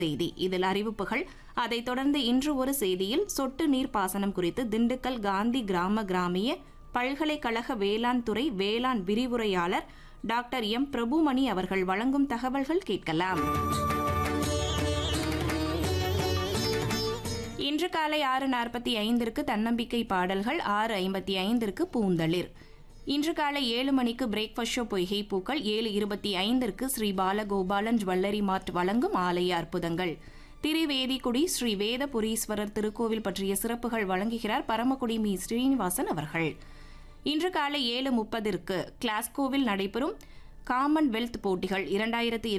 செய்தி இதில் அறிவிப்புகள் அதைத் தொடர்ந்து இன்று ஒரு செய்தியில் சொட்டு நீர் பாசனம் குறித்து திண்டுக்கல் காந்தி கிராம கிராமிய பல்கலைக்கழக வேளாண் துறை வேளாண் விரிவுரையாளர் டாக்டர் எம் பிரபுமணி அவர்கள் வழங்கும் தகவல்கள் கேட்கலாம் இன்று காலை ஆறு நாற்பத்தி ஐந்திற்கு தன்னம்பிக்கை பாடல்கள் ஆறு ஐம்பத்தி ஐந்திற்கு பூந்தளிர் இன்று காலை ஏழு மணிக்கு பிரேக்ஃபாஸ்ட் ஷோ பொய்கை பூக்கள் ஏழு இருபத்தி ஐந்திற்கு ஸ்ரீ பாலகோபாலன் ஜுவல்லரி மார்ட் வழங்கும் ஆலய அற்புதங்கள் திரிவேதிக்குடி ஸ்ரீ வேதபுரீஸ்வரர் திருக்கோவில் பற்றிய சிறப்புகள் வழங்குகிறார் பரமக்குடி மீ ஸ்ரீனிவாசன் அவர்கள் இன்று காலை ஏழு முப்பதிற்கு கிளாஸ்கோவில் நடைபெறும் காமன்வெல்த் போட்டிகள் இரண்டாயிரத்தி